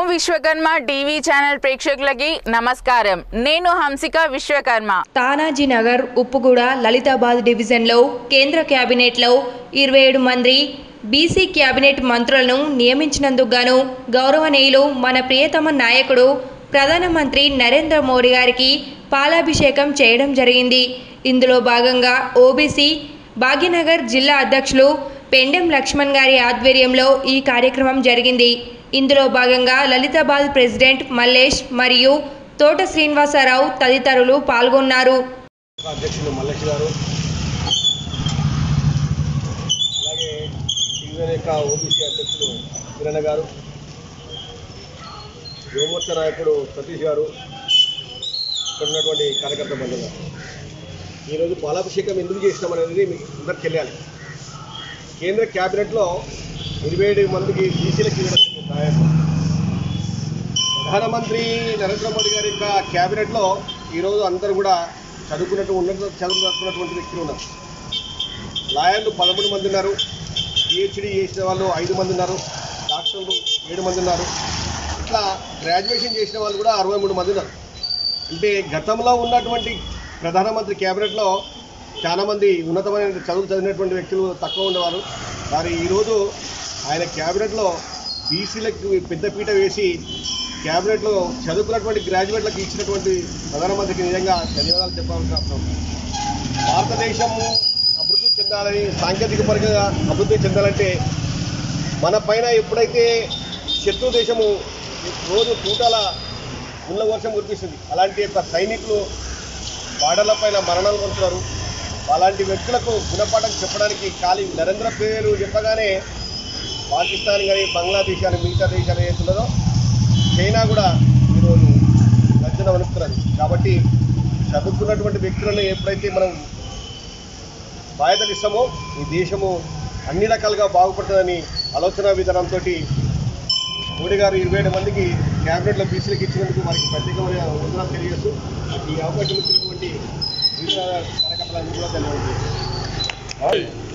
Vishwakarma TV channel ప్రేక్షకులకి నమస్కారం నేను హంసిక విశ్వకర్మ తానాజీ నగర్ ఉప్పుగూడ లలితాబాద్ డివిజన్లో కేంద్ర కేబినెట్లో ఇరవై ఏడు మంది బీసీ కేబినెట్ మంత్రులను నియమించినందుకు గాను గౌరవనీయులు మన ప్రియతమ నాయకుడు ప్రధానమంత్రి నరేంద్ర మోడీ గారికి పాలాభిషేకం చేయడం జరిగింది ఇందులో భాగంగా ఓబీసీ భాగ్యనగర్ జిల్లా అధ్యక్షులు పెండెం లక్ష్మణ్ గారి ఆధ్వర్యంలో ఈ కార్యక్రమం జరిగింది ఇందులో భాగంగా లలితాబాద్ ప్రెసిడెంట్ మల్లేష్ మరియు తోట శ్రీనివాసరావు తదితరులు పాల్గొన్నారు అధ్యక్షులు మల్లేష్ గారు అలాగే టీవీ యొక్క ఓబీసీ అధ్యక్షులు కిరణ్ గారు యువమోర్చ నాయకుడు సతీష్ గారు ఇక్కడ ఉన్నటువంటి కార్యకర్త బంధువులు ఈరోజు పాలాభిషేకం ఎందుకు చేసినాం అనేది మీకు అందరికి తెలియాలి కేంద్ర క్యాబినెట్లో ఇరవై ఏడు మందికి బీసీలకు ఇవ్వడం జరిగింది నాయకులు. ప్రధానమంత్రి నరేంద్ర మోడీ గారి యొక్క క్యాబినెట్లో ఈరోజు అందరూ కూడా చదువుకున్నట్టు ఉన్నత చదువు చదువుకున్నటువంటి వ్యక్తులు ఉన్నారు లాయర్లు పదమూడు మంది ఉన్నారు పిహెచ్డి చేసిన వాళ్ళు ఐదు మంది ఉన్నారు డాక్టర్లు ఏడు మంది ఉన్నారు ఇట్లా గ్రాడ్యుయేషన్ చేసిన వాళ్ళు కూడా అరవై మూడు మంది ఉన్నారు అంటే గతంలో ఉన్నటువంటి ప్రధానమంత్రి క్యాబినెట్లో చాలామంది ఉన్నతమైన చదువులు చదివినటువంటి వ్యక్తులు తక్కువ ఉండేవారు మరి ఈరోజు ఆయన క్యాబినెట్లో బీసీలకు పెద్దపీట వేసి క్యాబినెట్లో చదువుకున్నటువంటి గ్రాడ్యుయేట్లకు ఇచ్చినటువంటి ప్రధానమంత్రికి నిజంగా ధన్యవాదాలు చెప్పాల్సిన అవసరం ఉంది. భారతదేశము అభివృద్ధి చెందాలని సాంకేతిక పరంగా అభివృద్ధి చెందాలంటే మన పైన ఎప్పుడైతే శత్రు దేశము రోజు తూటాల ముళ్ళ వర్షం కురిపిస్తుంది అలాంటి యొక్క సైనికులు బార్డర్ల పైన మరణాలు పొందుతున్నారు అలాంటి వ్యక్తులకు గుణపాఠం చెప్పడానికి ఖాళీ నరేంద్ర పేరు చెప్పగానే పాకిస్తాన్ కానీ బంగ్లాదేశ్ కానీ మిగతా దేశాలు ఏతున్నదో చైనా కూడా ఈరోజు గర్జన వణుకుతున్నది కాబట్టి చదువుకున్నటువంటి వ్యక్తులను ఎప్పుడైతే మనం బాధ్యతలు ఇస్తామో ఈ దేశము అన్ని రకాలుగా బాగుపడుతుందని ఆలోచన విధానంతో మోడీ గారు ఇరవై ఏడు మందికి క్యాబినెట్లో బీసీలకు ఇచ్చినందుకు వారికి ప్రత్యేకమైన వందనాలు తెలియజేస్తూ ఈ అవకాశం ఇచ్చినటువంటి వివిధ కార్యకర్తలందరూ కూడా ధన్యవాదాలు